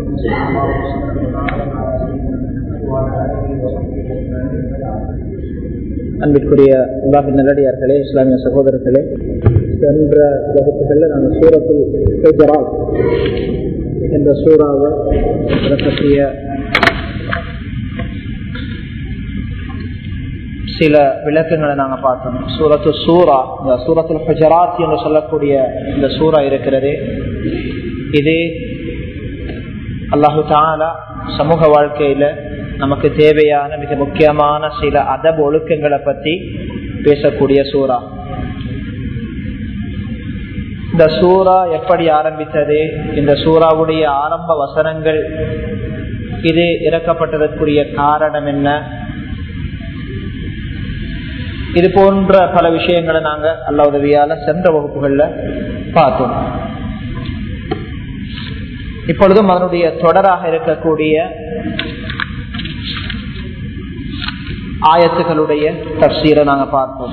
صلى الله وسلم على سيدنا وعلى اله وصحبه اجمعين அன்பிற்குரிய அல்லாஹின் நல்லடியார்களே இஸ்லாமிய சகோதரர்களே சென்ற வகுப்புகளில் நாங்கள் சூரத்தில் ஹுஜராத் என்ற சூறாவை அதை பற்றிய சில விளக்கங்களை நாங்கள் பார்த்தோம் சூரத்து சூரா இந்த சூரத்தில் ஹுஜராத் என்று சொல்லக்கூடிய இந்த சூறா இருக்கிறது இது அல்லாஹு தாலா சமூக வாழ்க்கையில நமக்கு தேவையான மிக முக்கியமான சில அதப ஒழுக்கங்களை பத்தி பேசக்கூடிய சூறா இந்த சூறா எப்படி ஆரம்பித்தது இந்த சூறாவுடைய ஆரம்ப வசனங்கள் இது இறக்கப்பட்டதற்குரிய காரணம் என்ன இது போன்ற பல விஷயங்களை நாங்க அல்ல உதவியால சென்ற வகுப்புகள்ல பார்த்தோம் இப்பொழுதும் அதனுடைய தொடராக இருக்கக்கூடிய ஆயத்துகளுடைய தப்சீரை நாங்க பார்ப்போம்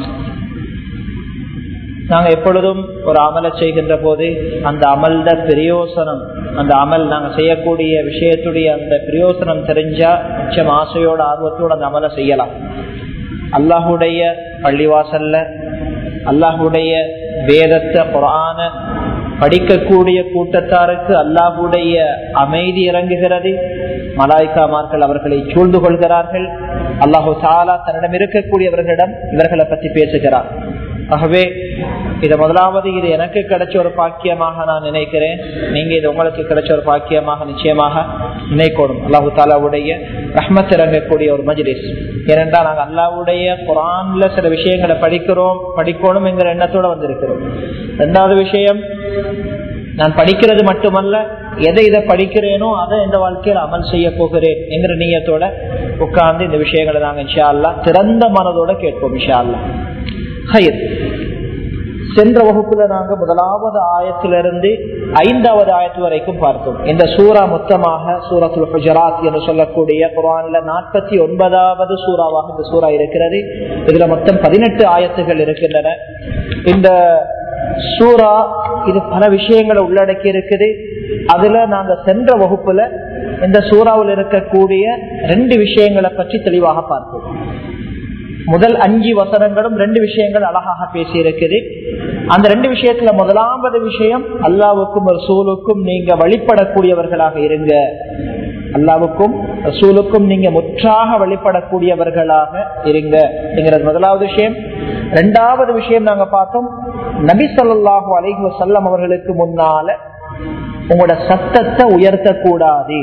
நாங்க எப்பொழுதும் ஒரு அமலை செய்கின்ற போது அந்த அமல்த பிரயோசனம் அந்த அமல் நாங்க செய்யக்கூடிய விஷயத்துடைய அந்த பிரயோசனம் தெரிஞ்சா நிச்சயம் ஆசையோட ஆர்வத்தோட அந்த அமலை செய்யலாம் அல்லாஹுடைய பள்ளிவாசல்ல அல்லாஹுடைய வேதத்தை குரான படிக்கக்கூடிய கூட்டத்தாருக்கு அல்லாஹுடைய அமைதி இறங்குகிறது மலாய்க்காமார்கள் அவர்களை சூழ்ந்து கொள்கிறார்கள் அல்லாஹு தாலா தன்னிடம் இருக்கக்கூடியவர்களிடம் இவர்களை பற்றி பேசுகிறார் ஆகவே இது முதலாவது இது எனக்கு கிடைச்ச ஒரு பாக்கியமாக நான் நினைக்கிறேன் நீங்க இது உங்களுக்கு கிடைச்ச ஒரு பாக்கியமாக நிச்சயமாக நினைக்கணும் அல்லாஹு தாலாவுடைய ரஹ்மத் இறங்கக்கூடிய ஒரு மஜ்லிஸ் ஏனென்றால் நாங்கள் அல்லாவுடைய குரான்ல சில விஷயங்களை படிக்கிறோம் படிக்கணும் என்கிற எண்ணத்தோட வந்திருக்கிறோம் ரெண்டாவது விஷயம் நான் படிக்கிறது மட்டுமல்ல எதை இதை படிக்கிறேனோ அதை இந்த வாழ்க்கையில் அமல் செய்ய போகிறேன் என்கிற நீயத்தோட உட்கார்ந்து இந்த விஷயங்களை நாங்கள் இன்ஷா அல்லா திறந்த மனதோட கேட்போம் இன்ஷா அல்லா ஹயர் சென்ற வகுப்புல நாங்க முதலாவது ஆயத்திலிருந்து ஐந்தாவது ஆயத்து வரைக்கும் பார்த்தோம் இந்த சூரா மொத்தமாக சூரத்துல் குஜராத் என்று சொல்லக்கூடிய குரான்ல நாற்பத்தி ஒன்பதாவது சூறாவாக இந்த சூறா இருக்கிறது இதுல மொத்தம் பதினெட்டு ஆயத்துகள் இருக்கின்றன இந்த சூரா இது பல விஷயங்களை உள்ளடக்கி இருக்குது அதுல நாங்க சென்ற வகுப்புல இந்த சூறாவில் இருக்கக்கூடிய ரெண்டு விஷயங்களை பற்றி தெளிவாக பார்ப்போம் முதல் அஞ்சு வசனங்களும் ரெண்டு விஷயங்கள் அழகாக பேசி இருக்குது அந்த ரெண்டு விஷயத்துல முதலாவது விஷயம் அல்லாவுக்கும் ரசூலுக்கும் நீங்க வழிபடக்கூடியவர்களாக இருங்க அல்லாவுக்கும் ரசூலுக்கும் நீங்க முற்றாக வழிபடக்கூடியவர்களாக இருங்க என்கிறது முதலாவது விஷயம் ரெண்டாவது விஷயம் நாங்க பார்த்தோம் நபி சொல்லாஹு அலைஹி வசல்லம் அவர்களுக்கு முன்னால உங்களோட சத்தத்தை உயர்த்த கூடாது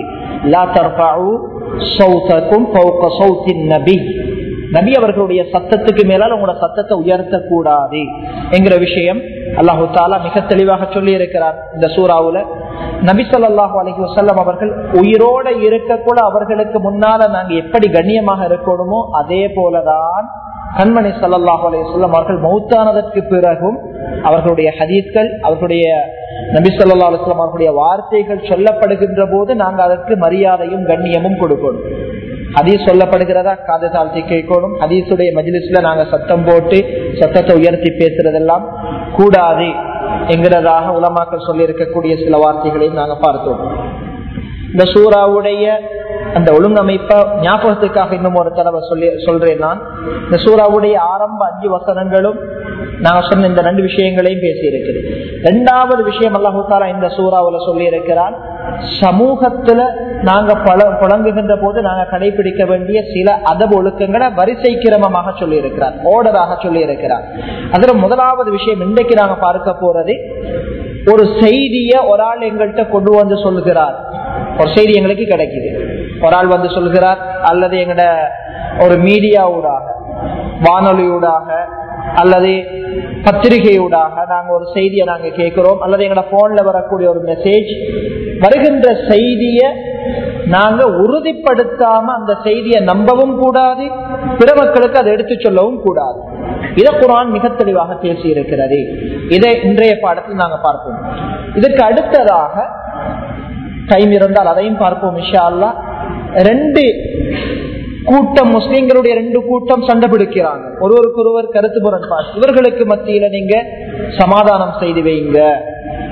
நபி நபி அவர்களுடைய சத்தத்துக்கு மேலால் உங்களோட சத்தத்தை உயர்த்த கூடாது என்கிற விஷயம் அல்லாஹு தாலா மிக தெளிவாக சொல்லி இருக்கிறார் இந்த சூறாவுல நபி சொல்லாஹு அலஹி வசல்லம் அவர்கள் உயிரோட இருக்க கூட அவர்களுக்கு முன்னால நாங்க எப்படி கண்ணியமாக இருக்கணுமோ அதே போலதான் கண்மணி சல்லாஹு அலையம் அவர்கள் மௌத்தானதற்கு பிறகும் அவர்களுடைய ஹதீஸ்கள் அவர்களுடைய நபி சொல்லா அலுவலாம் அவர்களுடைய வார்த்தைகள் சொல்லப்படுகின்ற போது நாங்கள் அதற்கு மரியாதையும் கண்ணியமும் கொடுக்கணும் ஹதீஸ் சொல்லப்படுகிறதா காது தாழ்த்தி கேட்கணும் ஹதீஸுடைய மஜிலிஸ்ல நாங்க சத்தம் போட்டு சத்தத்தை உயர்த்தி பேசுறதெல்லாம் கூடாது என்கிறதாக உலமாக்கள் சொல்லி இருக்கக்கூடிய சில வார்த்தைகளையும் நாங்க பார்த்தோம் இந்த சூறாவுடைய அந்த ஒழுங்கமைப்ப ஞாபகத்துக்காக இன்னும் ஒரு தடவை சொல்லி சொல்றேன் நான் இந்த சூறாவுடைய ஆரம்ப அஞ்சு வசனங்களும் நாங்க சொன்ன இந்த ரெண்டு விஷயங்களையும் பேசி இருக்கிறேன் ரெண்டாவது விஷயம் அல்லாஹூத்தாரா இந்த சூறாவுல சொல்லி இருக்கிறார் சமூகத்துல நாங்க பல புழங்குகின்ற போது நாங்க கடைபிடிக்க வேண்டிய சில அதப ஒழுக்கங்களை வரிசை கிரமமாக சொல்லி இருக்கிறார் ஓர்டராக சொல்லி இருக்கிறார் அதுல முதலாவது விஷயம் இன்றைக்கு நாங்க பார்க்க போறது ஒரு செய்திய ஒரு ஆள் எங்கள்கிட்ட கொண்டு வந்து சொல்லுகிறார் ஒரு செய்தி எங்களுக்கு கிடைக்குது ஒரு ஆள் வந்து சொல்கிறார் அல்லது எங்கட ஒரு மீடியாவூடாக வானொலியூடாக அல்லது பத்திரிகையூடாக நாங்க ஒரு செய்தியை நாங்க கேட்கிறோம் அல்லது எங்கட போன்ல வரக்கூடிய ஒரு மெசேஜ் வருகின்ற செய்திய நாங்க உறுதிப்படுத்தாம அந்த செய்தியை நம்பவும் கூடாது பிற மக்களுக்கு அதை எடுத்து சொல்லவும் கூடாது இதை குரான் மிக தெளிவாக பேசி இருக்கிறது இதை இன்றைய பாடத்தில் நாங்க பார்ப்போம் இதற்கு அடுத்ததாக டைம் இருந்தால் அதையும் பார்ப்போம் இஷா அல்லா ரெண்டு கூட்டம் முஸ்லிம்களுடைய ரெண்டு கூட்டம் சண்டை பிடிக்கிறாங்க ஒருவருக்கு ஒருவர் கருத்து முரண்பாடு இவர்களுக்கு மத்தியில நீங்க சமாதானம் செய்து வைங்க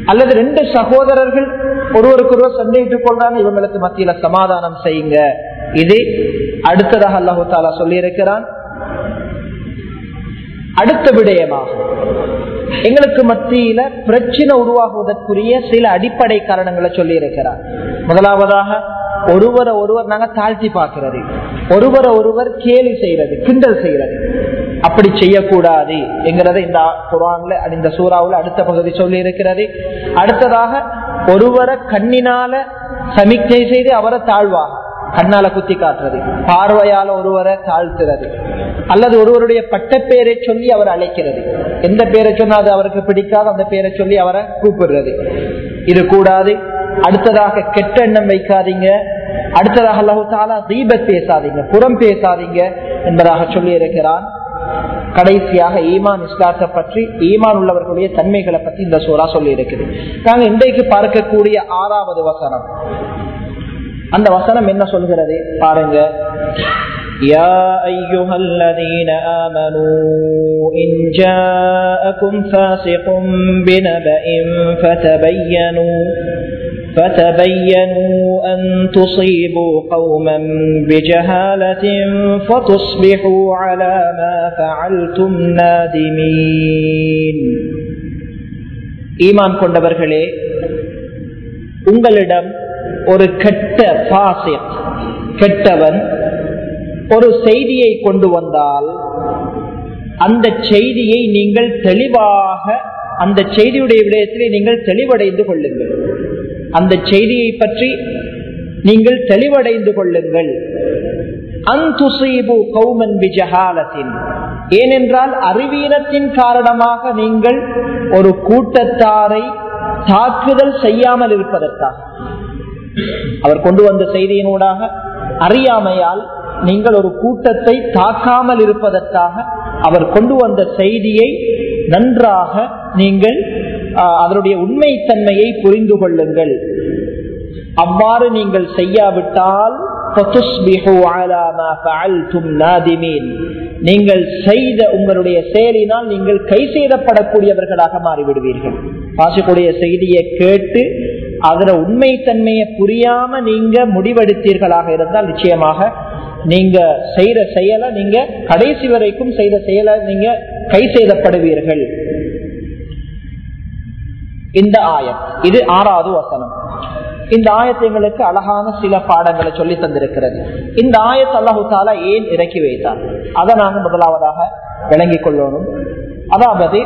அல்லது ரெண்டு சகோதரர்கள் ஒருவருக்கொருவர் சண்டையிட்டுக் கொள்றாங்க இவங்களுக்கு மத்தியில சமாதானம் செய்யுங்க இது அடுத்ததாக அல்லாஹு தாலா சொல்லி இருக்கிறான் அடுத்த விடயமாக எங்களுக்கு மத்தியில பிரச்சனை உருவாகுவதற்குரிய சில அடிப்படை காரணங்களை சொல்லி இருக்கிறார் முதலாவதாக ஒருவரை ஒருவர் நாங்க தாழ்த்தி பார்க்கிறது ஒருவரை ஒருவர் கேலி செய்யறது கிண்டல் செய்யறது அப்படி செய்யக்கூடாது என்கிறத இந்த குரான்ல இந்த சூறாவுல அடுத்த பகுதி சொல்லி இருக்கிறது அடுத்ததாக ஒருவரை கண்ணினால சமிக்கை செய்து அவரை தாழ்வாக கண்ணால குத்தி காட்டுறது பார்வையால ஒருவரை தாழ்த்துறது அல்லது ஒருவருடைய பட்ட பேரை சொல்லி அவர் அழைக்கிறது எந்த பேரை சொன்னா அது அவருக்கு பிடிக்காது அந்த பேரை சொல்லி அவரை கூப்பிடுறது இது கூடாது அடுத்ததாக கெட்ட எண்ணம் வைக்காதீங்க அடுத்ததாக அல்லாஹு தாலா தீபத் பேசாதீங்க புறம் பேசாதீங்க என்பதாக சொல்லி இருக்கிறான் கடைசியாக ஈமான் இஸ்லாத்தை பற்றி ஈமான் உள்ளவர்களுடைய தன்மைகளை பற்றி இந்த சூறா சொல்லி இருக்குது நாங்க இன்றைக்கு பார்க்கக்கூடிய ஆறாவது வசனம் அந்த வசனம் என்ன சொல்கிறது பாருங்க يا أيها الذين آمنوا إن جاءكم فاسق بنبأ فتبينوا فتبينوا أن تصيبوا قوما بجهالة فتصبحوا على ما فعلتم نادمين ஈமான் கொண்டவர்களே உங்களிடம் ஒரு கெட்ட பாசிக் கெட்டவன் ஒரு செய்தியை கொண்டு வந்தால் அந்த செய்தியை நீங்கள் தெளிவாக அந்த செய்தியுடைய விடயத்திலே நீங்கள் தெளிவடைந்து கொள்ளுங்கள் அந்த செய்தியை பற்றி நீங்கள் தெளிவடைந்து கொள்ளுங்கள் அந்துசீபு கௌமன் விஜகாலத்தின் ஏனென்றால் அறிவீனத்தின் காரணமாக நீங்கள் ஒரு கூட்டத்தாரை தாக்குதல் செய்யாமல் இருப்பதற்காக அவர் கொண்டு வந்த செய்தியினூடாக அறியாமையால் நீங்கள் ஒரு கூட்டத்தை தாக்காமல் இருப்பதற்காக அவர் கொண்டு வந்த செய்தியை நன்றாக நீங்கள் அதனுடைய உண்மைத்தன்மையை புரிந்து கொள்ளுங்கள் அவ்வாறு நீங்கள் செய்யாவிட்டால் நீங்கள் செய்த உங்களுடைய செயலினால் நீங்கள் கை செய்தப்படக்கூடியவர்களாக மாறிவிடுவீர்கள் பாசிக்கூடிய செய்தியை கேட்டு அதுல உண்மைத்தன்மையை புரியாம நீங்க முடிவெடுத்தீர்களாக இருந்தால் நிச்சயமாக நீங்க செய்யற செயலை நீங்க கடைசி வரைக்கும் செய்த செயலை நீங்க கை செய்தப்படுவீர்கள் இந்த ஆயம் இது ஆறாவது வசனம் இந்த ஆயத்தைங்களுக்கு அழகான சில பாடங்களை சொல்லி தந்திருக்கிறது இந்த ஆயத்தை அல்லாஹு தாலா ஏன் இறக்கி வைத்தார் அதை நாங்க முதலாவதாக விளங்கிக் கொள்ளணும் அதாவது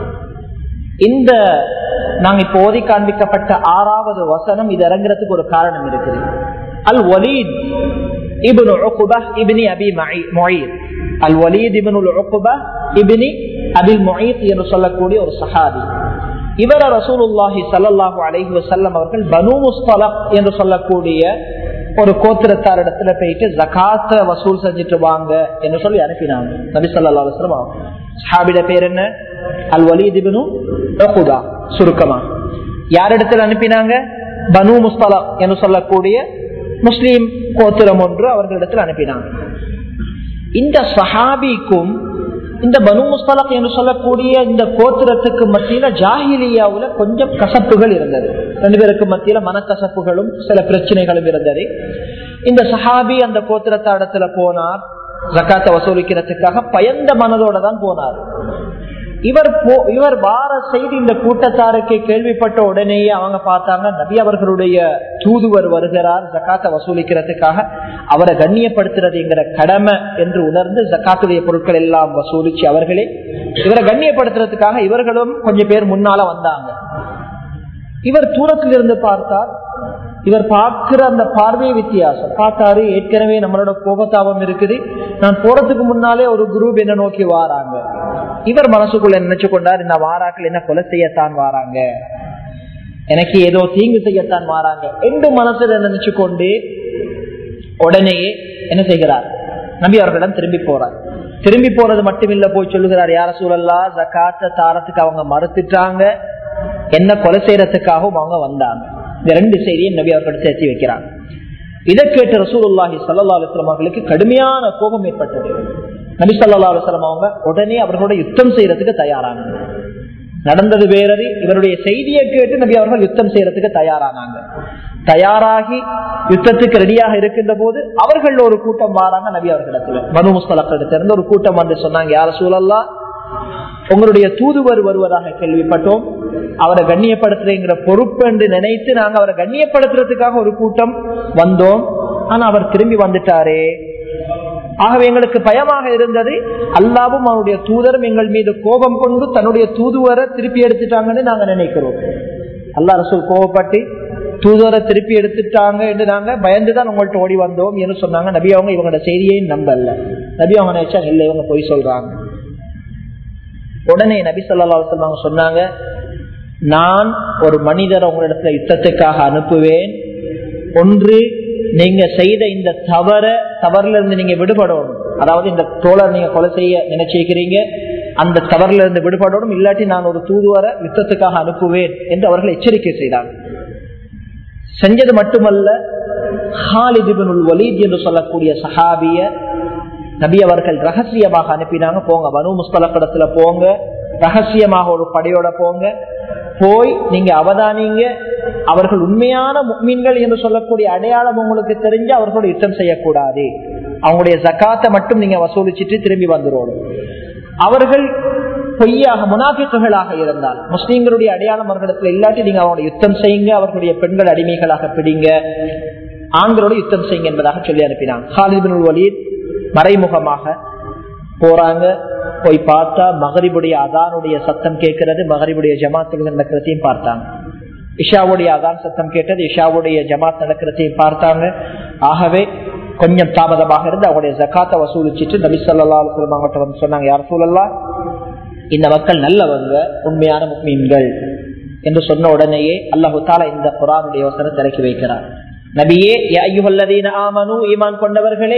இந்த நாங்க இப்போ ஓதி காண்பிக்கப்பட்ட ஆறாவது வசனம் இது இறங்குறதுக்கு ஒரு காரணம் இருக்குது al Walid ibn Uqba ibn Abi Muayt al Walid ibn Uqba ibn Abil Muayt என்று சொல்லக்கூடிய ஒரு சஹாபி இவர ரசூலுல்லாஹி சல்லாஹு அலைஹி வசல்லம் அவர்கள் பனு முஸ்தலக் என்று சொல்லக்கூடிய ஒரு கோத்திரத்தார் இடத்துல போயிட்டு ஜகாத்த வசூல் செஞ்சுட்டு வாங்க என்று சொல்லி அனுப்பினாங்க நபி சொல்லா அலுவலம் சஹாபிட பேர் என்ன அல் வலீதிபனு சுருக்கமா யார் இடத்துல அனுப்பினாங்க பனு முஸ்தலக் என்று சொல்லக்கூடிய முஸ்லீம் கோத்திரம் ஒன்று அவர்களிடத்தில் அனுப்பினாங்க இந்த சஹாபிக்கும் இந்த பனு முஸ்தலக் என்று சொல்லக்கூடிய இந்த கோத்திரத்துக்கு மத்தியில ஜாகிலியாவுல கொஞ்சம் கசப்புகள் இருந்தது ரெண்டு பேருக்கு மத்தியில மனக்கசப்புகளும் சில பிரச்சனைகளும் இருந்தது இந்த சஹாபி அந்த கோத்திரத்தாடத்துல போனார் ஜக்காத்தை வசூலிக்கிறதுக்காக பயந்த மனதோட தான் போனார் இவர் இவர் வார செய்தி இந்த கூட்டத்தாருக்கு கேள்விப்பட்ட உடனேயே அவங்க பார்த்தாங்க நபி அவர்களுடைய தூதுவர் வருகிறார் ஜக்காத்தை வசூலிக்கிறதுக்காக அவரை கண்ணியப்படுத்துறதுங்கிற கடமை என்று உணர்ந்து ஜக்காத்துடைய பொருட்கள் எல்லாம் வசூலிச்சு அவர்களே இவரை கண்ணியப்படுத்துறதுக்காக இவர்களும் கொஞ்சம் பேர் முன்னால வந்தாங்க இவர் தூரத்தில் இருந்து பார்த்தார் இவர் பார்க்கிற அந்த பார்வை வித்தியாசம் பார்த்தாரு ஏற்கனவே நம்மளோட கோபத்தாபம் இருக்குது நான் போறதுக்கு முன்னாலே ஒரு குரூப் என்ன நோக்கி வாராங்க இவர் மனசுக்குள்ள நினைச்சு கொண்டார் இந்த வாராக்கள் என்ன கொலை செய்யத்தான் வாராங்க எனக்கு ஏதோ தீங்கு செய்யத்தான் வாராங்க என்று மனசுல நினைச்சு கொண்டு உடனேயே என்ன செய்கிறார் நபி அவர்களிடம் திரும்பி போறார் திரும்பி போறது மட்டுமில்ல போய் சொல்லுகிறார் யார சூழல்லா ஜக்காத்த தாரத்துக்கு அவங்க மறுத்துட்டாங்க என்ன கொலை செய்யறதுக்காகவும் அவங்க வந்தாங்க இந்த ரெண்டு செய்தியை நபி அவர்கள் சேர்த்து வைக்கிறாங்க இதை கேட்ட ரசூலுல்லாஹி சல்லா அலுவலம் அவர்களுக்கு கடுமையான கோபம் ஏற்பட்டது நபி சல்லா அலுவலம் அவங்க உடனே அவர்களோட யுத்தம் செய்யறதுக்கு தயாரானாங்க நடந்தது வேறது இவருடைய செய்தியை கேட்டு நபி அவர்கள் யுத்தம் செய்யறதுக்கு தயாரானாங்க தயாராகி யுத்தத்துக்கு ரெடியாக இருக்கின்ற போது அவர்கள் ஒரு கூட்டம் வாராங்க நபி அவர்களிடத்துல மனு முஸ்தலத்திலிருந்து ஒரு கூட்டம் வந்து சொன்னாங்க யார சூழல்லா உங்களுடைய தூதுவர் வருவதாக கேள்விப்பட்டோம் அவரை கண்ணியப்படுத்துறேங்கிற பொறுப்பு என்று நினைத்து நாங்க அவரை கண்ணியப்படுத்துறதுக்காக ஒரு கூட்டம் வந்தோம் ஆனா அவர் திரும்பி வந்துட்டாரே ஆகவே எங்களுக்கு பயமாக இருந்தது அல்லாவும் அவருடைய தூதரும் எங்கள் மீது கோபம் கொண்டு தன்னுடைய தூதுவரை திருப்பி எடுத்துட்டாங்கன்னு நாங்க நினைக்கிறோம் அல்லா ரசூல் கோபப்பட்டு தூதுவரை திருப்பி எடுத்துட்டாங்க என்று நாங்க பயந்துதான் உங்கள்ட்ட ஓடி வந்தோம் என்று சொன்னாங்க நபி அவங்க இவங்களோட செய்தியை நம்பல நபி அவங்க நினைச்சாங்க இல்ல இவங்க பொய் சொல்றாங்க உடனே நபி சொல்லா சொல்லுவாங்க சொன்னாங்க நான் ஒரு மனிதரை உங்களிடத்துல யுத்தத்துக்காக அனுப்புவேன் ஒன்று நீங்க செய்த இந்த தவற தவறுல இருந்து நீங்க விடுபடணும் அதாவது இந்த தோழர் நீங்க கொலை செய்ய நினைச்சிருக்கிறீங்க அந்த தவறுல இருந்து விடுபடணும் இல்லாட்டி நான் ஒரு தூதுவரை யுத்தத்துக்காக அனுப்புவேன் என்று அவர்கள் எச்சரிக்கை செய்தாங்க செஞ்சது மட்டுமல்ல ஹாலிதிபனுல் வலீத் என்று சொல்லக்கூடிய சஹாபிய நபி அவர்கள் ரகசியமாக அனுப்பினாங்க போங்க வனு முஸ்தலப்படத்துல போங்க ரகசியமாக ஒரு படையோட போங்க போய் நீங்க அவதானிங்க அவர்கள் உண்மையான மீன்கள் என்று சொல்லக்கூடிய அடையாளம் உங்களுக்கு தெரிஞ்சு அவர்களோட யுத்தம் செய்யக்கூடாது அவங்களுடைய ஜக்காத்தை மட்டும் நீங்க வசூலிச்சுட்டு திரும்பி வந்துடும் அவர்கள் பொய்யாக முனாஃபிக்குகளாக இருந்தால் முஸ்லீம்களுடைய அடையாளம் அவர்களிடத்துல இல்லாட்டி நீங்க அவங்களுடைய யுத்தம் செய்யுங்க அவர்களுடைய பெண்கள் அடிமைகளாக பிடிங்க ஆண்களோட யுத்தம் செய்யுங்க என்பதாக சொல்லி அனுப்பினாங்க ஹாலிபின் வலீத் மறைமுகமாக போறாங்க போய் பார்த்தா மகரிபுடைய அதானுடைய சத்தம் கேட்கிறது மகரிபுடைய ஜமாத்துகள் நடக்கிறதையும் பார்த்தாங்க இஷாவுடைய அதான் சத்தம் கேட்டது இஷாவுடைய ஜமாத் நடக்கிறதையும் பார்த்தாங்க ஆகவே கொஞ்சம் தாமதமாக இருந்து அவருடைய ஜக்காத்தை வசூலிச்சுட்டு நபி சொல்லா அவங்கள்ட்ட வந்து சொன்னாங்க யார் சூழல்லா இந்த மக்கள் நல்லவங்க உண்மையான மீன்கள் என்று சொன்ன உடனேயே அல்லாஹு தாலா இந்த குரானுடைய வசனம் திறக்கி வைக்கிறார் நபியே ஆமனு ஈமான் கொண்டவர்களே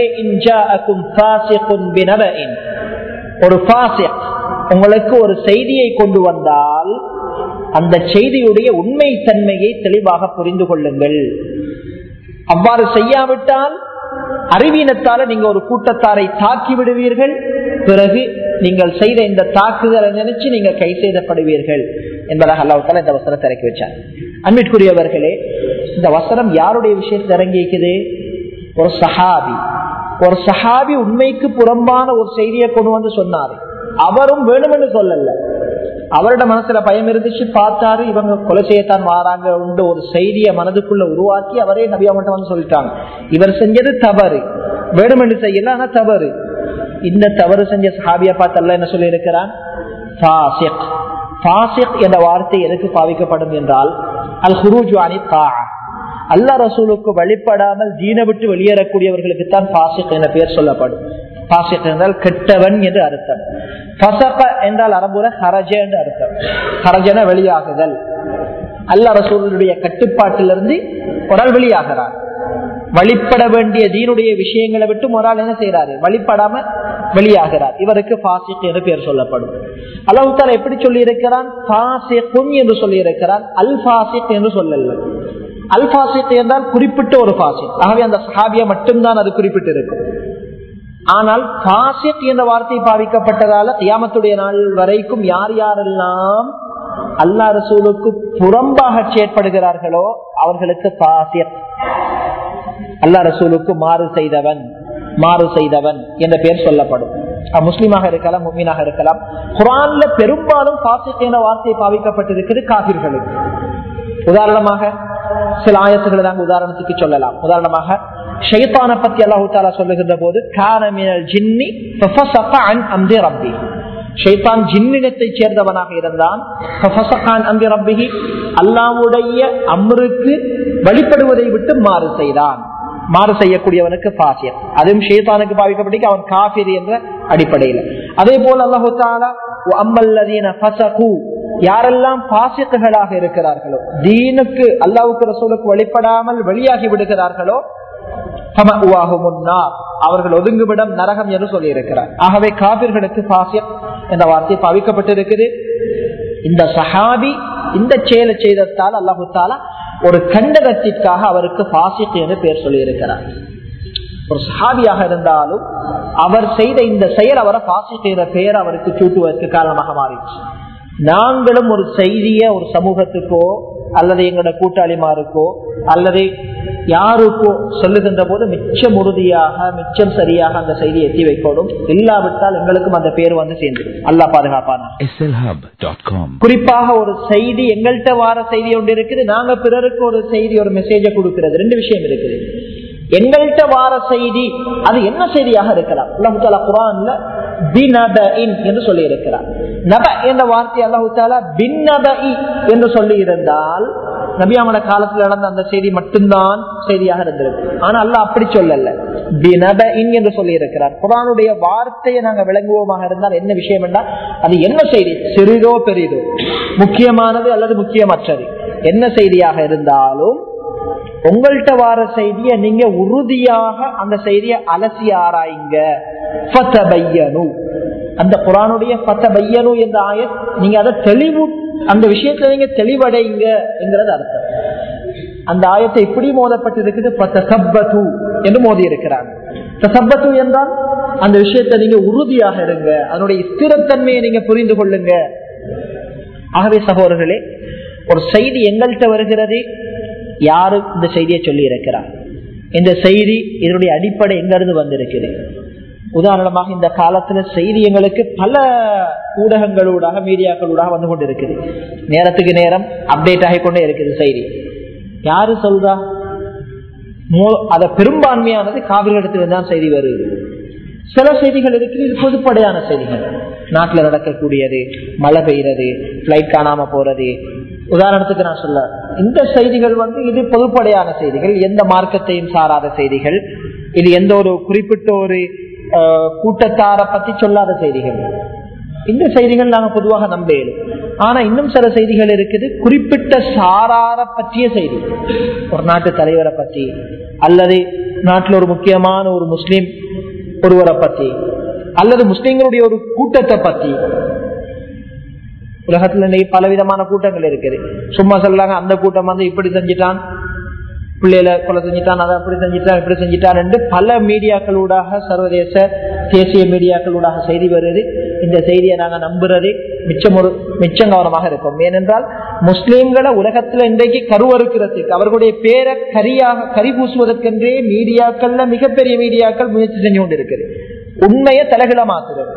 ஒரு உங்களுக்கு ஒரு செய்தியை கொண்டு வந்தால் அந்த செய்தியுடைய உண்மை தன்மையை தெளிவாக புரிந்து கொள்ளுங்கள் அவ்வாறு செய்யாவிட்டால் அறிவீனத்தால நீங்க ஒரு கூட்டத்தாரை தாக்கி விடுவீர்கள் பிறகு நீங்கள் செய்த இந்த தாக்குதலை நினைச்சு நீங்க கை செய்தப்படுவீர்கள் என்பதாக அல்லாவுத்தால இந்த வசனத்தை இறக்கி வச்சார் அன்பிற்குரியவர்களே இந்த வசனம் யாருடைய விஷயத்தில் இறங்கிக்குது ஒரு சஹாபி ஒரு சஹாபி உண்மைக்கு புறம்பான ஒரு செய்தியை கொண்டு வந்து சொன்னாரு அவரும் வேணுமென்று சொல்லல அவரோட மனசுல பயம் இருந்துச்சு பார்த்தாரு இவங்க கொலை செய்யத்தான் மாறாங்க உண்டு ஒரு செய்தியை மனதுக்குள்ள உருவாக்கி அவரே நபியா மட்டும் வந்து சொல்லிட்டாங்க இவர் செஞ்சது தவறு வேணுமென்று செய்யல ஆனா தவறு இந்த தவறு செஞ்ச சஹாபியா பார்த்து என்ன சொல்லி இருக்கிறான் என்ற வார்த்தை எதுக்கு பாவிக்கப்படும் என்றால் அல் ஹுரூஜானி தா அல்லா ரசூலுக்கு வழிபடாமல் தீன விட்டு வெளியேறக்கூடியவர்களுக்கு தான் பாசிக் என்ற பெயர் சொல்லப்படும் பாசிக் என்றால் கெட்டவன் என்று அர்த்தம் பசக என்றால் அரபுல ஹரஜ என்று அர்த்தம் ஹரஜன வெளியாகுதல் அல்லா ரசூலுடைய கட்டுப்பாட்டிலிருந்து ஒரு ஆள் வெளியாகிறார் வழிபட வேண்டிய தீனுடைய விஷயங்களை விட்டு ஒரு ஆள் என்ன செய்யறாரு வழிபடாம வெளியாகிறார் இவருக்கு பாசிக் என்று பெயர் சொல்லப்படும் அல்லாஹால எப்படி சொல்லி இருக்கிறான் என்று சொல்லி இருக்கிறான் அல் பாசிக் என்று சொல்லல அல் பாசிக் என்றால் குறிப்பிட்ட ஒரு பாசிக் ஆகவே அந்த சஹாபியா மட்டும்தான் அது குறிப்பிட்டு இருக்கும் ஆனால் பாசிக் என்ற வார்த்தை பாவிக்கப்பட்டதால தியாமத்துடைய நாள் வரைக்கும் யார் யாரெல்லாம் அல்லா ரசூலுக்கு புறம்பாக செயற்படுகிறார்களோ அவர்களுக்கு பாசியத் அல்லா ரசூலுக்கு மாறு செய்தவன் மாறு செய்தவன் என்ற பெயர் சொல்லப்படும் முஸ்லீமாக இருக்கலாம் மும்மீனாக இருக்கலாம் குரான்ல பெரும்பாலும் பாசிக் என்ற வார்த்தை பாவிக்கப்பட்டிருக்கிறது காபிர்களுக்கு உதாரணமாக சில ஆயத்துக்களை நாங்கள் உதாரணத்துக்கு சொல்லலாம் உதாரணமாக ஷைத்தான பத்தி அல்லாஹு தாலா சொல்லுகின்ற போது கானமினல் ஜின்னி அம்தி ரப்பி ஷைத்தான் ஜின்னினத்தை சேர்ந்தவனாக இருந்தான் அல்லாவுடைய அம்ருக்கு வழிபடுவதை விட்டு மாறு செய்தான் மாறு செய்யக்கூடியவனுக்கு பாசியம் அதுவும் ஷேத்தானுக்கு பாவிக்கப்பட்டு அவன் காபிர் என்ற அடிப்படையில் அதே போல அல்லாஹு தாலா அம்மல்லதீன ஃபசகு யாரெல்லாம் பாசிக்குகளாக இருக்கிறார்களோ தீனுக்கு அல்லாவுக்கு ரசூலுக்கு வழிபடாமல் வெளியாகி விடுகிறார்களோ அவர்கள் ஒதுங்குவிடம் நரகம் என்று சொல்லி இருக்கிறார் ஆகவே காபிர்களுக்கு பாசியம் என்ற வார்த்தை பாவிக்கப்பட்டிருக்குது இந்த சஹாபி இந்த செயலை செய்ததால் அல்லாஹு தாலா ஒரு கண்டகத்திற்காக அவருக்கு பாசிக் என்று பெயர் சொல்லி இருக்கிறார் ஒரு சஹாபியாக இருந்தாலும் அவர் செய்த இந்த செயல் அவரை பாசிக் என்ற பெயர் அவருக்கு சூட்டுவதற்கு காரணமாக மாறிடுச்சு நாங்களும் ஒரு செய்திய ஒரு சமூகத்துக்கோ அல்லது எங்களோட கூட்டாளிமாருக்கோ அல்லது யாருக்கோ சொல்லுகின்ற போது மிச்சம் உறுதியாக மிச்சம் சரியாக அந்த செய்தியை எத்தி வைக்கணும் இல்லாவிட்டால் எங்களுக்கும் அந்த பேர் வந்து சேர்ந்து அல்லா பாதுகாப்பான slhub.com குறிப்பாக ஒரு செய்தி எங்கள்கிட்ட வார செய்தி ஒன்று இருக்குது நாங்க பிறருக்கு ஒரு செய்தி ஒரு மெசேஜ கொடுக்கிறது ரெண்டு விஷயம் இருக்குது எங்கள்கிட்ட வார செய்தி அது என்ன செய்தியாக இருக்கலாம் அல்லாஹு தாலா குரான்ல பினபஇன் என்று சொல்லி இருக்கிறார் நப என்ற வார்த்தை அல்லாஹு தாலா பின்னபஇ என்று சொல்லி இருந்தால் நபியாமட காலத்தில் நடந்த அந்த செய்தி மட்டும்தான் செய்தியாக இருந்திருக்கு ஆனா அல்லாஹ் அப்படி சொல்லல பினபஇன் என்று சொல்லி இருக்கிறார் குரானுடைய வார்த்தையை நாங்க விளங்குவோமாக இருந்தால் என்ன விஷயம் என்றால் அது என்ன செய்தி சிறிதோ பெரிதோ முக்கியமானது அல்லது முக்கியமற்றது என்ன செய்தியாக இருந்தாலும் உங்கள்கிட்ட வார செய்திய நீங்க உறுதியாக அந்த செய்தியை அலசி ஆராய்ங்க ஃபதபையனு. அந்த குரானுடைய பத்தபையனு என்ற ஆயத் நீங்க அதை தெளிவு அந்த விஷயத்துல நீங்க தெளிவடைங்க என்கிறது அர்த்தம் அந்த ஆயத்தை இப்படி மோதப்பட்டிருக்குது பத்தசப்பது என்று மோதி இருக்கிறாங்க தசப்பத்து என்றால் அந்த விஷயத்தை நீங்க உறுதியாக இருங்க அதனுடைய ஸ்திரத்தன்மையை நீங்க புரிந்து கொள்ளுங்க ஆகவே சகோதரர்களே ஒரு செய்தி எங்கள்கிட்ட வருகிறது யாரு இந்த செய்தியை சொல்லி இருக்கிறார் இந்த செய்தி இதனுடைய அடிப்படை எங்கிருந்து வந்திருக்குது உதாரணமாக இந்த காலத்துல செய்தி எங்களுக்கு பல ஊடகங்களூடாக மீடியாக்களூடாக வந்து கொண்டு இருக்குது நேரத்துக்கு நேரம் அப்டேட் ஆகி கொண்டே இருக்குது செய்தி யாரு சொல்றா மோ- அத பெரும்பான்மையானது காவிரிடத்துல தான் செய்தி வருது சில செய்திகள் இருக்குது இது பொதுப்படையான செய்திகள் நாட்டுல நடக்கக்கூடியது மழை பெய்யறது பிளைட் காணாம போறது உதாரணத்துக்கு நான் சொல்ல இந்த செய்திகள் வந்து இது பொதுப்படையான செய்திகள் எந்த மார்க்கத்தையும் சாராத செய்திகள் இது எந்த ஒரு குறிப்பிட்ட ஒரு அஹ், கூட்டத்தாரை பத்தி சொல்லாத செய்திகள் இந்த செய்திகள் நாங்க பொதுவாக நம்பேலும் ஆனா இன்னும் சில செய்திகள் இருக்குது குறிப்பிட்ட சாரார பற்றிய செய்தி ஒரு நாட்டு தலைவரை பத்தி அல்லது நாட்டில் ஒரு முக்கியமான ஒரு முஸ்லிம் ஒருவரை பத்தி அல்லது முஸ்லிம்களுடைய ஒரு கூட்டத்தை பத்தி உலகத்துல இன்னைக்கு பலவிதமான கூட்டங்கள் இருக்குது சும்மா சொல்லாங்க அந்த கூட்டம் வந்து இப்படி செஞ்சுட்டான் பிள்ளைகளை கொலை செஞ்சுட்டான் அதை அப்படி செஞ்சுட்டான் இப்படி செஞ்சுட்டான் என்று பல மீடியாக்களூடாக சர்வதேச தேசிய மீடியாக்களூடாக செய்தி வருது இந்த செய்தியை நாங்க நம்புறது மிச்சம் ஒரு மிச்சம் கவனமாக இருக்கும் ஏனென்றால் முஸ்லீம்களை உலகத்துல இன்றைக்கு கருவறுக்கிறதுக்கு அவர்களுடைய பேரை கரியாக கரி பூசுவதற்கென்றே மீடியாக்கள்ல மிகப்பெரிய மீடியாக்கள் முயற்சி செஞ்சு கொண்டு இருக்குது உண்மையை தலைகில மாத்துறது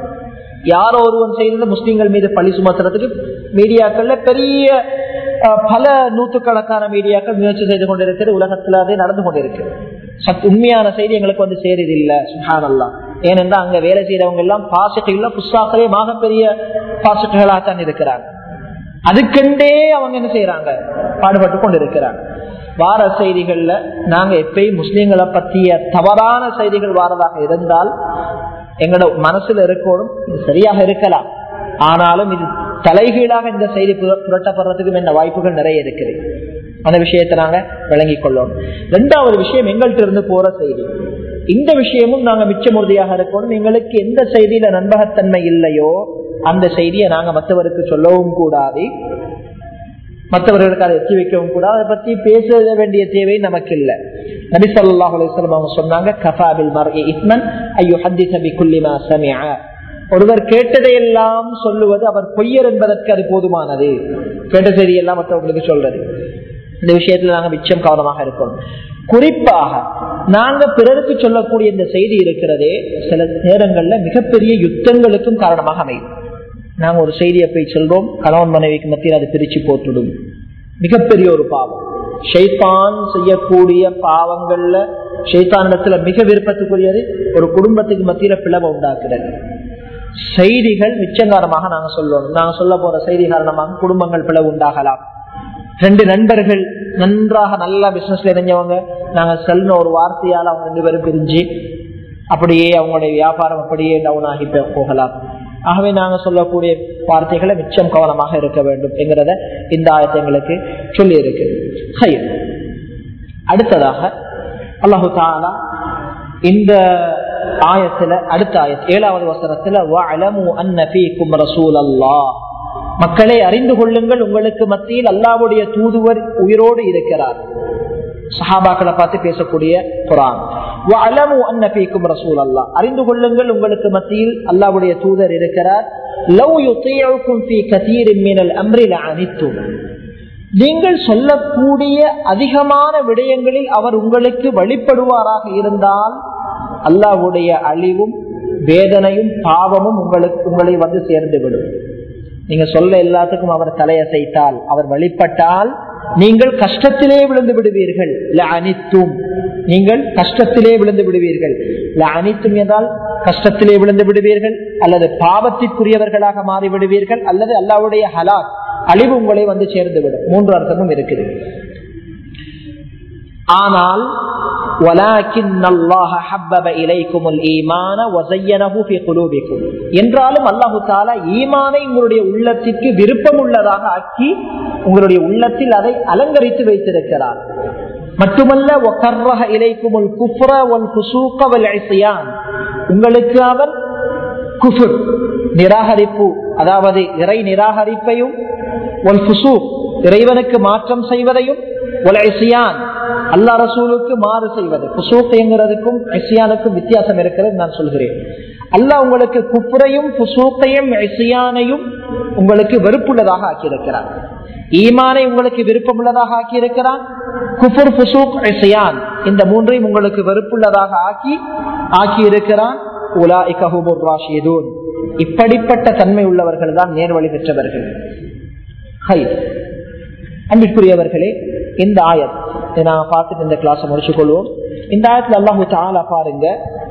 யாரோ ஒருவன் செய்தது முஸ்லீம்கள் மீது பழி சுமத்துறதுக்கு மீடியாக்கள்ல பெரிய அஹ், பல நூற்றுக்கணக்கான மீடியாக்கள் முயற்சி செய்து கொண்டிருக்கிறது உலகத்துல அது நடந்து கொண்டிருக்கு சத் உண்மையான செய்தி எங்களுக்கு வந்து சேருது இல்ல சுஹானல்லாம் ஏனென்றால் அங்க வேலை செய்யறவங்க எல்லாம் பாசிட்டிவ்ல புஸ்தாக்களே பெரிய பாசிட்டிவ்களாக தான் இருக்கிறாங்க அதுக்கெண்டே அவங்க என்ன செய்யறாங்க பாடுபட்டு கொண்டு இருக்கிறாங்க வார செய்திகள்ல நாங்க எப்பயும் முஸ்லீம்களை பற்றிய தவறான செய்திகள் வாரதாக இருந்தால் எங்களோட மனசுல இருக்கணும் இது சரியாக இருக்கலாம் ஆனாலும் இது தலைகீழாக இந்த செய்தி புர- புரட்டப்படுறதுக்கு என்ன வாய்ப்புகள் நிறைய இருக்குது அந்த விஷயத்தை நாங்க விளங்கிக் கொள்ளணும் ரெண்டாவது விஷயம் எங்கள்கிட்ட இருந்து போற செய்தி இந்த விஷயமும் நாங்க மிச்சமுறுதியாக இருக்கணும் எங்களுக்கு எந்த செய்தியில நண்பகத்தன்மை இல்லையோ அந்த செய்தியை நாங்க மற்றவருக்கு சொல்லவும் கூடாது மற்றவர்களுக்கு அதை எத்தி வைக்கவும் கூட அதை பத்தி பேச வேண்டிய தேவை நமக்கு இல்ல நபி ஸல்லல்லாஹு அலைஹி வஸல்லம் அவங்க சொன்னாங்க கஃபாபில் மர்இ இஸ்மன் ஐயோ ஹத்திஸ பிகுல்லி மா சமிஅ ஒருவர் கேட்டதையெல்லாம் சொல்லுவது அவர் பொய்யர் என்பதற்கு அது போதுமானது கேட்ட செய்தி எல்லாம் மற்றவர்களுக்கு சொல்றது இந்த விஷயத்துல நாங்க மிச்சம் கவனமாக இருக்கணும் குறிப்பாக நாங்க பிறருக்கு சொல்லக்கூடிய இந்த செய்தி இருக்கிறதே சில நேரங்கள்ல மிகப்பெரிய யுத்தங்களுக்கும் காரணமாக அமையும் நாங்க ஒரு செய்தியை போய் சொல்றோம் கணவன் மனைவிக்கு மத்தியில் அது பிரிச்சு போட்டுடும் மிகப்பெரிய ஒரு பாவம் ஷைத்தான் செய்யக்கூடிய பாவங்கள்ல ஷைத்தானிடத்துல மிக விருப்பத்துக்குரியது ஒரு குடும்பத்துக்கு மத்தியில பிளவை உண்டாக்குறது செய்திகள் மிச்சங்காரமாக நாங்க சொல்லணும் நாங்க சொல்ல போற செய்தி காரணமாக குடும்பங்கள் பிளவு உண்டாகலாம் ரெண்டு நண்பர்கள் நன்றாக நல்லா பிசினஸ்ல இணைஞ்சவங்க நாங்க செல்ன ஒரு வார்த்தையால அவங்க ரெண்டு பேரும் பிரிஞ்சு அப்படியே அவங்களுடைய வியாபாரம் அப்படியே டவுன் ஆகி போ- போகலாம் ஆகவே நாங்க சொல்லக்கூடிய வார்த்தைகளை மிச்சம் கவனமாக இருக்க வேண்டும் என்கிறத இந்த ஆயத்தை எங்களுக்கு சொல்லி இருக்கு ஹைர். அடுத்ததாக அல்லாஹு தாலா இந்த ஆயத்துல அடுத்த ஆயத் ஏழாவது வசனத்துல "வஅலமு அன்ன ஃபீக்கும் ரசூலல்லாஹ்." மக்களை அறிந்து கொள்ளுங்கள் உங்களுக்கு மத்தியில் அல்லாஹ்வுடைய தூதுவர் உயிரோடு இருக்கிறார் சஹாபாக்களை பார்த்து பேசக்கூடிய குரான் "வஅலமு அன்ன ஃபீக்கும் ரசூலல்லாஹ்." அறிந்து கொள்ளுங்கள் உங்களுக்கு மத்தியில் அல்லாஹ்வுடைய தூதர் இருக்கிறார் லவ் யுத்தியுக்கும் ஃபீ கதீரின் மினல் அம்ரி லஅனித்தும் நீங்கள் சொல்லக்கூடிய அதிகமான விடயங்களில் அவர் உங்களுக்கு வழிபடுவாராக இருந்தால் அல்லாஹ்வுடைய அழிவும் வேதனையும் பாவமும் உங்களுக்கு உங்களை வந்து சேர்ந்து விடும் நீங்க சொல்ல எல்லாத்துக்கும் அவர் தலையசைத்தால் அவர் வழிபட்டால் நீங்கள் கஷ்டத்திலே விழுந்து விடுவீர்கள் அனித்தும் நீங்கள் கஷ்டத்திலே விழுந்து விடுவீர்கள் அனித்தும் என்றால் கஷ்டத்திலே விழுந்து விடுவீர்கள் அல்லது பாவத்திற்குரியவர்களாக மாறி விடுவீர்கள் அல்லது அல்லாவுடைய ஹலாக் அழிவு உங்களை வந்து சேர்ந்து விடும் மூன்று அர்த்தமும் இருக்குது ஆனால் என்றாலும் அல்லாஹு தாலா ஈமானை உங்களுடைய உள்ளத்திற்கு விருப்பம் உள்ளதாக ஆக்கி உங்களுடைய உள்ளத்தில் அதை அலங்கரித்து வைத்திருக்கிறார் மட்டுமல்ல உங்களுக்கு அவன் குஃபுர் நிராகரிப்பு அதாவது இறை நிராகரிப்பையும் இறைவனுக்கு மாற்றம் செய்வதையும் அல்லா ரசூலுக்கு மாறு செய்வது புசூக்கைங்கிறதுக்கும் ஐசியானுக்கும் வித்தியாசம் இருக்கிறது நான் சொல்கிறேன் அல்லாஹ் உங்களுக்கு குப்புரையும் புசூக்கையும் ஐசியானையும் உங்களுக்கு வெறுப்புள்ளதாக ஆக்கியிருக்கிறார் ஈமானை உங்களுக்கு விருப்பம் உள்ளதாக ஆக்கியிருக்கிறான் குஃபுர் புசூக் ஐசியான் இந்த மூன்றையும் உங்களுக்கு வெறுப்புள்ளதாக ஆக்கி ஆக்கி இருக்கிறான் உலா இகஹுமுர் ராஷிதூன் இப்படிப்பட்ட தன்மை உள்ளவர்கள் தான் நேர்வழி பெற்றவர்கள் அன்பிற்குரியவர்களே இந்த ஆயத் நான் பார்த்துட்டு இந்த கிளாஸ் முடிச்சுக் கொள்வோம் இந்த ஆயத்துல அல்லாஹு தாலா பாருங்க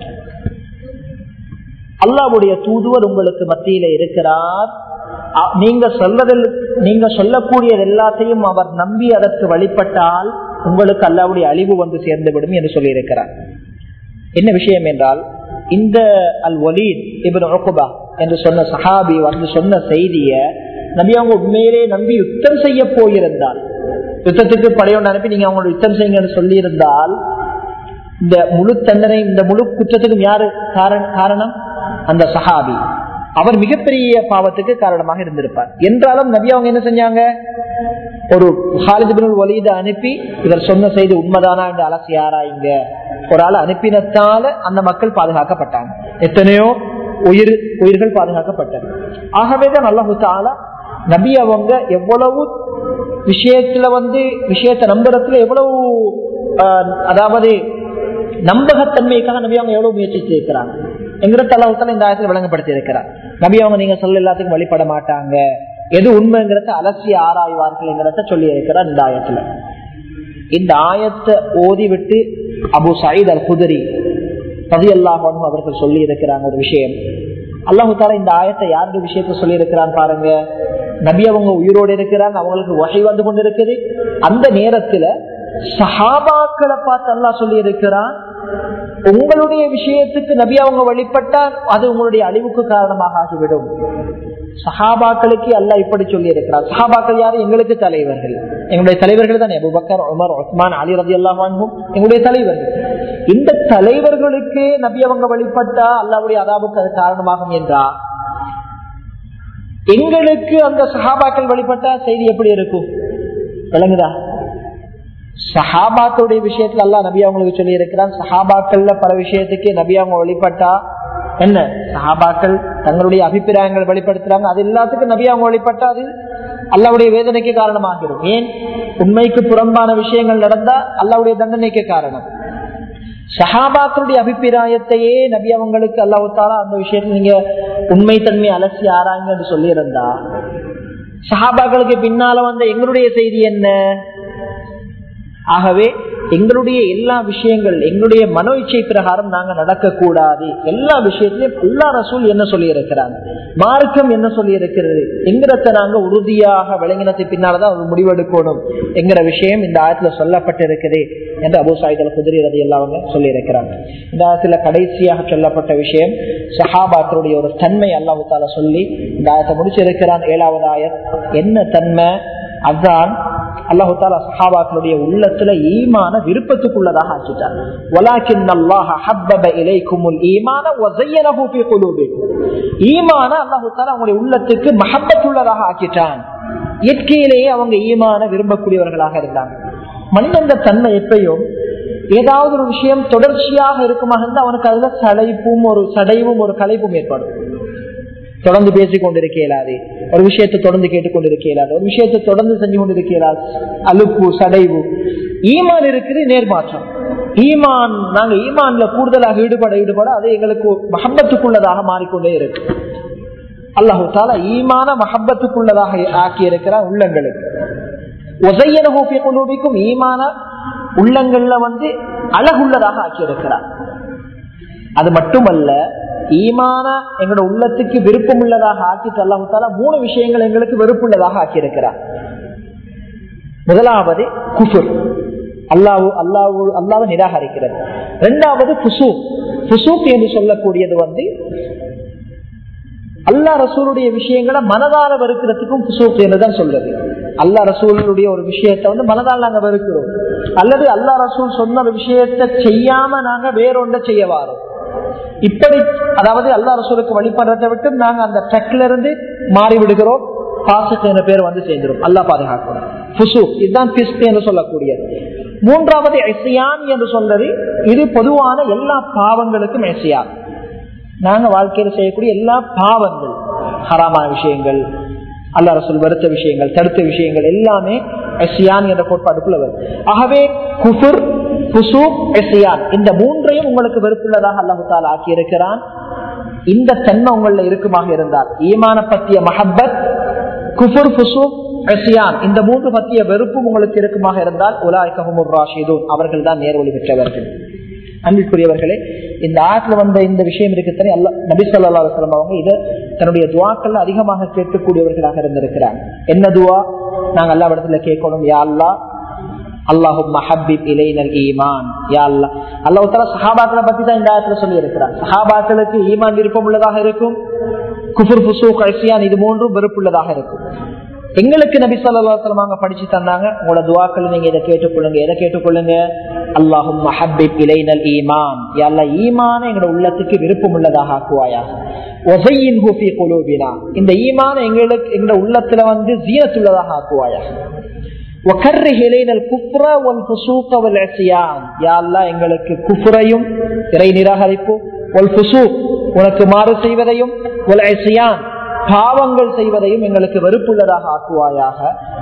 அல்லாவுடைய தூதுவர் உங்களுக்கு மத்தியில இருக்கிறார் நீங்க சொல்வதில் நீங்க சொல்லக்கூடியது எல்லாத்தையும் அவர் நம்பி அதற்கு வழிபட்டால் உங்களுக்கு அல்லாவுடைய அழிவு வந்து சேர்ந்துவிடும் என்று சொல்லி இருக்கிறார் என்ன விஷயம் என்றால் இந்த அல் வலீத் இபின் ஒகுபா என்று சொன்ன சஹாபி வந்து சொன்ன செய்திய நபி அவங்க உண்மையிலே நம்பி யுத்தம் செய்ய போயிருந்தால் யுத்தத்துக்கு படையொன்று அனுப்பி நீங்க அவங்களோட யுத்தம் செய்யுங்கன்னு சொல்லி இருந்தால் இந்த முழு தண்டனை இந்த முழு குற்றத்துக்கும் யாரு காரணம் அந்த சஹாபி அவர் மிகப்பெரிய பாவத்துக்கு காரணமாக இருந்திருப்பார் என்றாலும் நபி அவங்க என்ன செஞ்சாங்க ஒரு ஹாலிதிபின் வலித அனுப்பி இவர் சொன்ன செய்தி உண்மைதானா என்று அலசி ஆராயுங்க ஒரு ஆள் அனுப்பினத்தால அந்த மக்கள் பாதுகாக்கப்பட்டாங்க எத்தனையோ உயிர் உயிர்கள் பாதுகாக்கப்பட்டது ஆகவேதான் அல்லாஹு தாலா நபி அவங்க எவ்வளவு விஷயத்துல வந்து விஷயத்தை நம்புறதுல எவ்வளவு அதாவது நம்பகத்தன்மைக்காக நபி அவங்க எவ்வளவு முயற்சி இருக்கிறாங்க எங்கிறது அல்லாஹால இந்த ஆயத்தில் விளங்கப்படுத்தி இருக்கிறார் நபி அவங்க நீங்க சொல்ல எல்லாத்துக்கும் வழிபட மாட்டாங்க எது உண்மைங்கிறத அலசிய ஆராய்வார்கள் சொல்லி இருக்கிறார் இந்த ஆயத்துல இந்த ஆயத்தை ஓதி விட்டு அபு சயீத் அல் குதிரி பதி அல்லாஹ் அவர்கள் சொல்லி இருக்கிறாங்க ஒரு விஷயம் அல்லாஹு தாலா இந்த ஆயத்தை யாருடைய விஷயத்த சொல்லி இருக்கிறான் பாருங்க நபி அவங்க உயிரோடு இருக்கிறாங்க அவங்களுக்கு வகை வந்து கொண்டு இருக்குது அந்த நேரத்துல சஹாபாக்களை பார்த்து அல்லா சொல்லி இருக்கிறான் உங்களுடைய விஷயத்துக்கு நபி அவங்க வழிபட்டால் அது உங்களுடைய அழிவுக்கு காரணமாக ஆகிவிடும் சஹாபாக்களுக்கு அல்ல இப்படி சொல்லி இருக்கிறார் சஹாபாக்கள் யாரு எங்களுக்கு தலைவர்கள் எங்களுடைய தலைவர்கள் தான் அபுபக்கர் உமர் உஸ்மான் அலி ரதி அல்லாஹும் எங்களுடைய தலைவர்கள் இந்த தலைவர்களுக்கு நபி அவங்க வழிபட்டா அல்லாவுடைய அதாவுக்கு அது காரணமாகும் என்றா எங்களுக்கு அந்த சஹாபாக்கள் வழிபட்டா செய்தி எப்படி இருக்கும் விளங்குதா சஹாபாக்களுடைய விஷயத்துல அல்லா நபி அவங்களுக்கு சொல்லி இருக்கிறான் சஹாபாக்கள்ல பல விஷயத்துக்கு நபி அவங்க வழிபட்டா என்ன சஹாபாக்கள் தங்களுடைய அபிப்பிராயங்கள் வெளிப்படுத்துறாங்க அது எல்லாத்துக்கும் நபி அவங்க வழிபட்டா அது அல்லாவுடைய வேதனைக்கு காரணமாகிடும் ஏன் உண்மைக்கு புறம்பான விஷயங்கள் நடந்தா அல்லாவுடைய தண்டனைக்கு காரணம் சஹாபாக்களுடைய அபிப்பிராயத்தையே நபி அவங்களுக்கு அல்லாவுத்தாலா அந்த விஷயத்துல நீங்க உண்மை தன்மை அலசி ஆறாங்கன்னு சொல்லி இருந்தா சஹாபாக்களுக்கு பின்னால வந்த எங்களுடைய செய்தி என்ன ஆகவே எங்களுடைய எல்லா விஷயங்கள் எங்களுடைய மனோ இச்சை பிரகாரம் நாங்க நடக்கக்கூடாது எல்லா விஷயத்திலையும் எல்லா ரசூல் என்ன சொல்லி இருக்கிறாங்க மார்க்கம் என்ன சொல்லி இருக்கிறது எங்கிறத நாங்க உறுதியாக விளங்கினத்தை பின்னால்தான் ஒரு முடிவெடுக்கணும் என்கிற விஷயம் இந்த ஆயத்துல சொல்லப்பட்டிருக்குது என்று அபு சாயிதல் குதிரை ரதி எல்லாவங்க சொல்லி இருக்கிறாங்க இந்த ஆயத்துல கடைசியாக சொல்லப்பட்ட விஷயம் சஹாபாக்களுடைய ஒரு தன்மை அல்லாஹால சொல்லி இந்த ஆயத்தை முடிச்சிருக்கிறான் ஏழாவது ஆயத் என்ன தன்மை அதுதான் அல்லாஹு தாலா சஹாபாக்களுடைய உள்ளத்துல ஈமான விருப்பத்துக்குள்ளதாக ஆக்கிட்டார் வலாக்கின் அல்லாஹ் ஹப்பப இலைக்குமுல் ஈமான வஸையனஹு ஃபீ குலூபிக்கும் ஈமான அல்லாஹு தாலா அவங்களுடைய உள்ளத்துக்கு மஹப்பத்துள்ளதாக ஆக்கிட்டான் இயற்கையிலேயே அவங்க ஈமான விரும்பக்கூடியவர்களாக இருந்தாங்க மனிதந்த தன்மை எப்பயும் ஏதாவது ஒரு விஷயம் தொடர்ச்சியாக இருக்குமாக இருந்தால் அவனுக்கு அதுல சடைப்பும் ஒரு சடைவும் ஒரு கலைப்பும் ஏற்படும் தொடர்ந்து பேசிக் கொண்டிருக்க இயலாது ஒரு விஷயத்தை தொடர்ந்து கேட்டுக்கொண்டிருக்க இயலாது ஒரு விஷயத்தை தொடர்ந்து செஞ்சு கொண்டிருக்க இயலாது அலுப்பு சடைவு ஈமான் இருக்குது நேர்மாற்றம் ஈமான் நாங்க ஈமான்ல கூடுதலாக ஈடுபட ஈடுபட அது எங்களுக்கு மஹப்பத்துக்குள்ளதாக மாறிக்கொண்டே இருக்கு அல்லாஹு தாலா ஈமான மஹப்பத்துக்குள்ளதாக ஆக்கி இருக்கிறார் உள்ளங்களுக்கு ஒசையன ஹூஃபி குலூபிக்கும் ஈமான உள்ளங்கள்ல வந்து அழகுள்ளதாக ஆக்கி இருக்கிறார் அது மட்டுமல்ல ஈமான எங்களோட உள்ளத்துக்கு விருப்பம் உள்ளதாக ஆக்கி அல்லாஹால மூணு விஷயங்கள் எங்களுக்கு வெறுப்புள்ளதாக ஆக்கி இருக்கிறார் முதலாவது குஃபுர் அல்லாவு அல்லாவு அல்லாவை நிராகரிக்கிறது இரண்டாவது புசூக் புசூக் என்று சொல்லக்கூடியது வந்து அல்லா ரசூலுடைய விஷயங்களை மனதால வெறுக்கிறதுக்கும் புசூக் என்றுதான் சொல்றது அல்லா ரசூலுடைய ஒரு விஷயத்தை வந்து மனதால் நாங்க வெறுக்கிறோம் அல்லது அல்லா ரசூல் சொன்ன ஒரு விஷயத்தை செய்யாம நாங்க வேறொன்றை செய்ய வாரோம் இப்படி அதாவது அல்லா ரசூலுக்கு வழிபடுறதை விட்டு நாங்க அந்த ட்ரக்ல இருந்து மாறி விடுகிறோம் பாசத்து என்ற பேர் வந்து சேர்ந்துடும் அல்லா பாதுகாக்கணும் புசூக் இதுதான் பிஸ்க் என்று சொல்லக்கூடியது மூன்றாவது எசியான் என்று சொல்றது இது பொதுவான எல்லா பாவங்களுக்கும் எசியான் நாங்க வாழ்க்கையில செய்யக்கூடிய எல்லா பாவங்கள் ஹராமான விஷயங்கள் அல்லா ரசூல் வருத்த விஷயங்கள் தடுத்த விஷயங்கள் எல்லாமே எசியான் என்ற கோட்பாடுக்குள்ள வரும் ஆகவே குஃபுர் புசூக் எசியான் இந்த மூன்றையும் உங்களுக்கு வெறுப்புள்ளதாக அல்லாஹால ஆக்கி இருக்கிறான் இந்த தன்மை உங்கள இருக்குமாக இருந்தால் ஈமான பத்திய மஹப்பத் குஃபுர் புசூக் எசியான் இந்த மூன்று பத்திய வெறுப்பும் உங்களுக்கு இருக்குமாக இருந்தால் உலாய்கமுர் ராஷிதூன் அவர்கள் தான் நேர்வழி பெற்றவர்கள் அன்பிற்குரியவர்களே இந்த ஆட்டில் வந்த இந்த விஷயம் இருக்குத்தானே அல்ல நபி சொல்லா அலுவலம் அவங்க இதை தன்னுடைய துவாக்கள்ல அதிகமாக கேட்கக்கூடியவர்களாக இருந்திருக்கிறாங்க என்ன துவா நாங்க எல்லா இடத்துல கேட்கணும் யா அல்லா அல்லாஹும் மஹபிப் இலைனல் ஈமான் யா அல்லா அல்லாஹ் தலா சஹாபாக்களை பத்தி தான் இந்த ஆயத்துல சொல்லி இருக்கிறார் சஹாபாக்களுக்கு ஈமான் விருப்பம் உள்ளதாக இருக்கும் குஃபுர் புசூ கசியான் இது மூன்றும் வெறுப்புள்ளதாக இருக்கும் எங்களுக்கு நபி சொல்லாசலம் அவங்க படிச்சு தந்தாங்க உங்களோட துவாக்கள் நீங்க இதை கேட்டுக்கொள்ளுங்க எதை கேட்டுக்கொள்ளுங்க அல்லாஹும் மஹபிப் இலைனல் ஈமான் யாழ்லா ஈமான எங்களோட உள்ளத்துக்கு விருப்பம் உள்ளதாக ஆக்குவாயா ஒசையின் ஹூஃபி குலூபினா இந்த ஈமான எங்களுக்கு எங்களோட உள்ளத்துல வந்து ஜீனத்துள்ளதாக ஆக்குவாயா எங்களுக்கு குஃபுரையும் இறை நிராகரிப்பு உனக்கு மாறு செய்வதையும் பாவங்கள் செய்வதையும் எங்களுக்கு வெறுப்புள்ளதாக ஆக்குவாயாக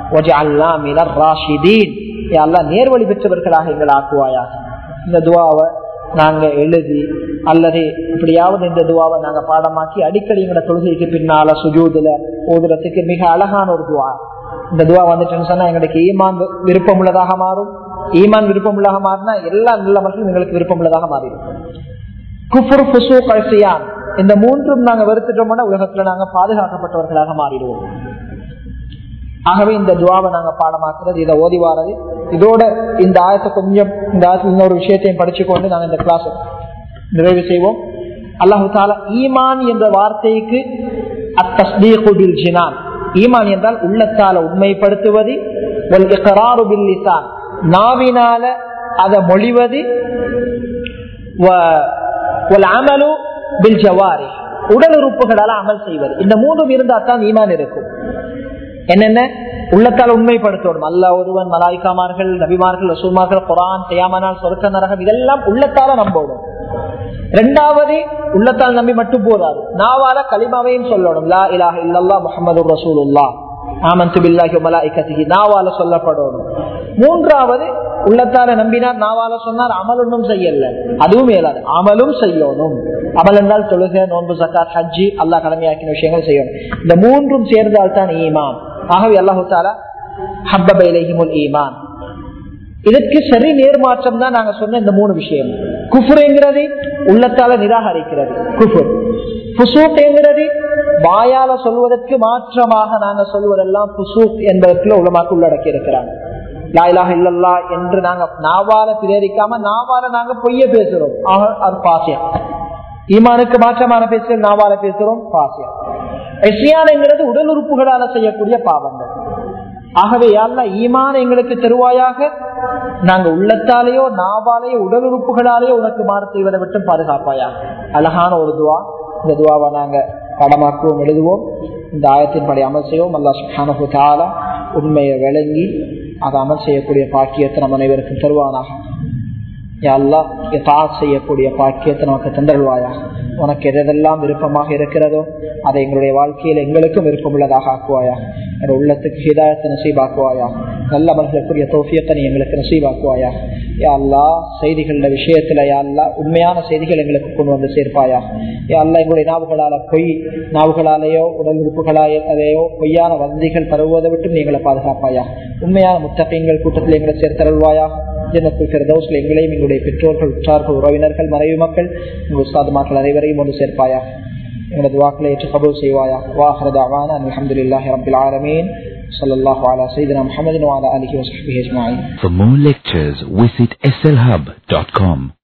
நேர்வழி பெற்றவர்களாக எங்கள் ஆக்குவாயாக இந்த துவாவை நாங்க எழுதி அல்லது இப்படியாவது இந்த துவாவை நாங்க பாடமாக்கி அடிக்கடி எங்களோட தொழுகைக்கு பின்னால சுஜூதுல ஓதுறதுக்கு மிக அழகான ஒரு துவா இந்த துவா வந்துட்டுன்னு சொன்னா எங்களுக்கு ஈமான் விருப்பம் உள்ளதாக மாறும் ஈமான் விருப்பம் உள்ளதாக மாறினா எல்லா நல்ல மக்களும் எங்களுக்கு விருப்பம் உள்ளதாக மாறிடும் குஃபுர் புசு கல்சியான் இந்த மூன்றும் நாங்க வெறுத்துட்டோம்னா உலகத்துல நாங்க பாதுகாக்கப்பட்டவர்களாக மாறிடுவோம் ஆகவே இந்த துவாவை நாங்க பாடமாக்குறது இதை ஓதி வாரது இதோட இந்த ஆயத்தை கொஞ்சம் இந்த ஆயத்தில் இன்னொரு விஷயத்தையும் படிச்சு கொண்டு நாங்க இந்த கிளாஸ் நிறைவு செய்வோம் அல்லாஹு தாலா ஈமான் என்ற வார்த்தைக்கு அத்தஸ்தீகுபில் ஜினான் ஈமான் என்றால் உள்ளத்தால உண்மைப்படுத்துவது நாவினால அதை மொழிவது அமலு பில் ஜவாரி உடல் உறுப்புகளால் அமல் செய்வது இந்த மூன்றும் இருந்தா தான் ஈமான் இருக்கும் என்னென்ன உள்ளத்தால் உண்மைப்படுத்தணும் அல்ல ஒருவன் மலாய்க்காமார்கள் நபிமார்கள் ரசூமார்கள் குரான் செய்யாமனால் சொருக்க நரகம் இதெல்லாம் உள்ளத்தால நம்பணும் ரெண்டாவது உள்ளத்தால் நம்பி மட்டும் போதாது நாவால களிமாவையும் சொல்லணும் லா இலாஹ இல்லல்லா முஹம்மது ரசூலுல்லா ஆமந்து பில்லாஹி மலாய்கத்திஹி நாவால சொல்லப்படணும் மூன்றாவது உள்ளத்தால நம்பினார் நாவால சொன்னார் அமல் ஒன்றும் செய்யல அதுவும் இயலாது அமலும் செய்யணும் அமல் என்றால் தொழுக நோன்பு சக்காத் ஹஜ்ஜி அல்லா கடமையாக்கின விஷயங்கள் செய்யணும் இந்த மூன்றும் சேர்ந்தால் தான் ஈமான் ஆகவே அல்லாஹு தாலா ஹப்பபைலேஹிமுல் ஈமான் இதற்கு சரி நேர்மாற்றம் தான் நாங்க சொன்ன இந்த மூணு விஷயம் குஃபுருங்கிறது உள்ளத்தால நிராகரிக்கிறது குஃபுர் புசூக்ங்கிறது வாயால சொல்வதற்கு மாற்றமாக நாங்க சொல்வதெல்லாம் புசூக் என்பதற்குள்ள உலமாக்கு உள்ளடக்கி இருக்கிறாங்க லாயிலாக இல்லல்லா என்று நாங்க நாவால பிரேரிக்காம நாவால நாங்க பொய்ய பேசுறோம் ஆக அது பாசியம் ஈமானுக்கு மாற்றமான பேசுகள் நாவால பேசுறோம் பாசியம் எஸ்யானுங்கிறது உடல் உறுப்புகளால செய்யக்கூடிய பாவங்கள் ஆகவே யாருல ஈமான எங்களுக்கு தருவாயாக நாங்க உள்ளத்தாலேயோ நாவாலேயோ உடல் உறுப்புகளாலேயோ உனக்கு மாறு செய்வதை விட்டு பாதுகாப்பாயா அழகான ஒரு துவா இந்த துவாவை நாங்க படமாக்குவோம் எழுதுவோம் இந்த ஆயத்தின் படி அமல் செய்வோம் அல்லா சுஹானு தாலா உண்மையை விளங்கி அதை அமல் செய்யக்கூடிய பாக்கியத்தை நம்ம அனைவருக்கும் தருவானாக யாழ்லா செய்யக்கூடிய பாக்கியத்தை நமக்கு தந்தருவாயாக உனக்கு எதெல்லாம் விருப்பமாக இருக்கிறதோ அதை எங்களுடைய வாழ்க்கையில் எங்களுக்கும் விருப்பமுள்ளதாக ஆக்குவாயா எங்கள் உள்ளத்துக்கு ஹிதாயத்தை நசீபாக்குவாயா நல்ல மனிதர்களுக்குரிய தோஃபியத்தை நீ எங்களுக்கு நசீபாக்குவாயா யா அல்லா செய்திகள விஷயத்துல யா அல்லா உண்மையான செய்திகள் எங்களுக்கு கொண்டு வந்து சேர்ப்பாயா யா அல்லா எங்களுடைய நாவுகளால பொய் நாவுகளாலேயோ உடல் உறுப்புகளாலேயோ பொய்யான வந்திகள் பரவுவதை விட்டு நீங்களை பாதுகாப்பாயா உண்மையான முத்தகைங்கள் கூட்டத்தில் எங்களை சேர்த்தருள்வாயா ஜன்னத்துல் ஃபிர்தௌஸ்ல எங்களையும் எங்களுடைய பெற்றோர்கள் உற்றார்கள் உறவினர்கள் மறைவு மக்கள் உங்கள் உஸ்தாதுமார்கள் அனைவரையும் ஒன்று சேர்ப்பாயா எங்களது வாக்களை ஏற்று கபூல் செய்வாயா வாஹரத் அவான அல்ஹம்துலில்லாஹி ரப்பில் ஆலமீன் ஸல்லல்லாஹு அலா சய்யிதினா முஹம்மதின் வ அலா ஆலிஹி வஸஹ்பிஹி அஜ்மஈன் For more lectures, visit slhub.com.